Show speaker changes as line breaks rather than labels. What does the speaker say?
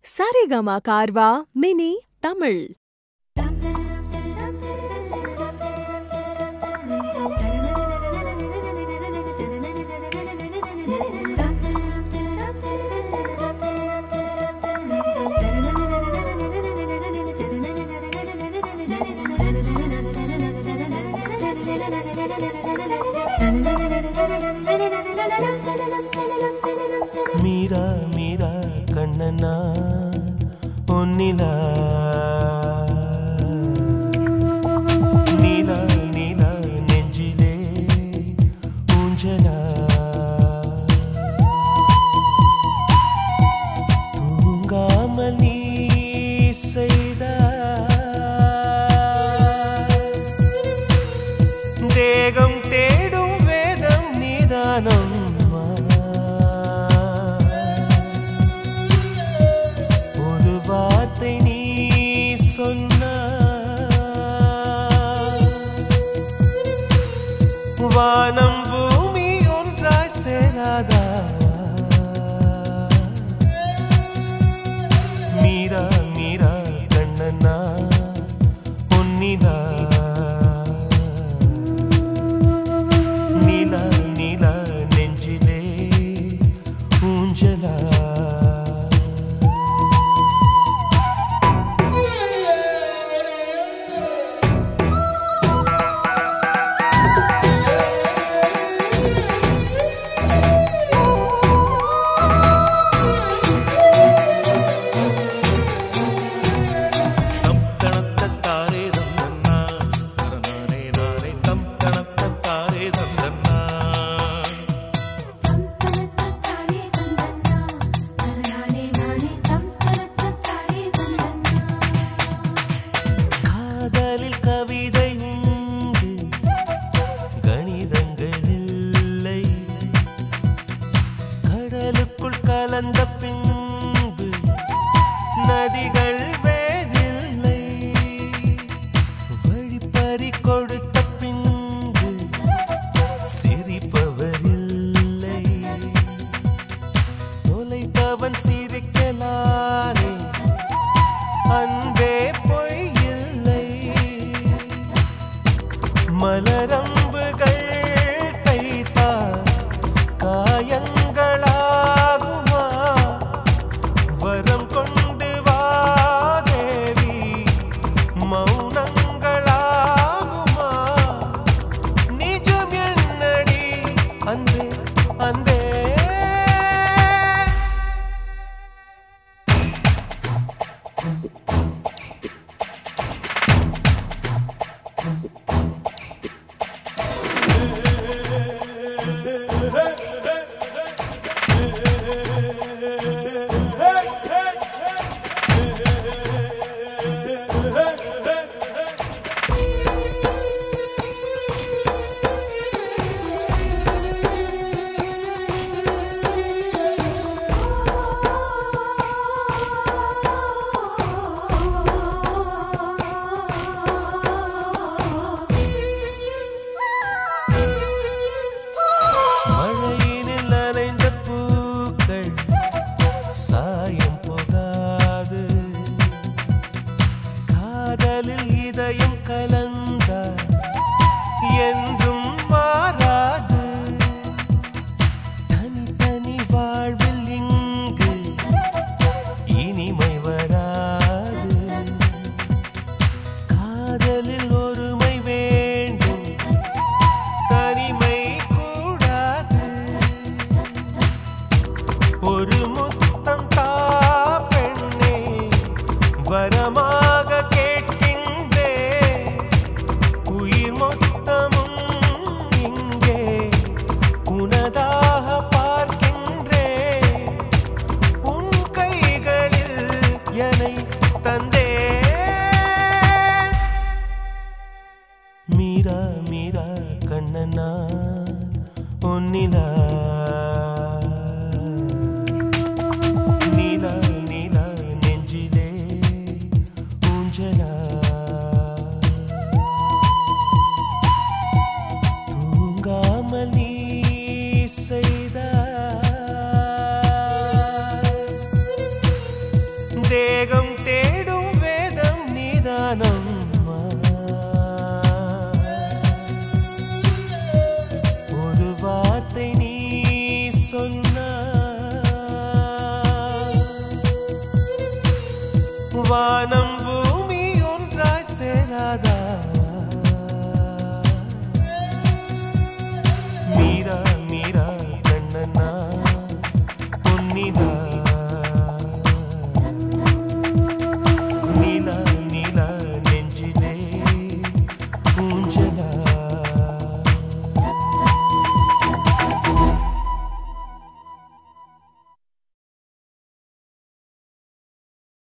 Saregama Carvaan mini Tamil
Meera Meera கண்ணனா ஒன்னிலா நீலா நீலா நெஞ்சிலே ஊஞ்சலா தூங்காமல் நீ செய்த தேகம் தேடும் வேதம் நிதானம் ஒரு வார்த்தை நீ சொன்ன வானம் பூமி ஒன்றாய் சேராதா மீரா மீரா கண்ணனா பொன்னிலா நீலா நீலா நெஞ்சிலே ஊஞ்சலா
தம் தனத்தத்தாரே தந்தன்னா தரநானே நானே தம் தனத்தத்தாரே தந்தன்னா
காதலில் கவிதை உண்டு கணிதங்கள் இல்லை கடலுக்குள் கலந்த பின்பு நதிகள் வேறில்லை வழிப்பறி கொடுத்த பின்பு சிரிப்பவரில்லை தொலைத்தவன் சிரிக்கலானே அன்பே பொய் இல்லை மலரம்புகள் தைத்தார் காயங்களாகுமா வரம் கொண்டு வா தேவி மௌனங்களாகுமா நிஜம் என்னடி அன்பே அன்பே தேகம் தேடும் வேதம் நீதானம்மா ஒரு வார்த்தை நீ சொன்ன வானம் பூமி ஒன்றாய் சேராதா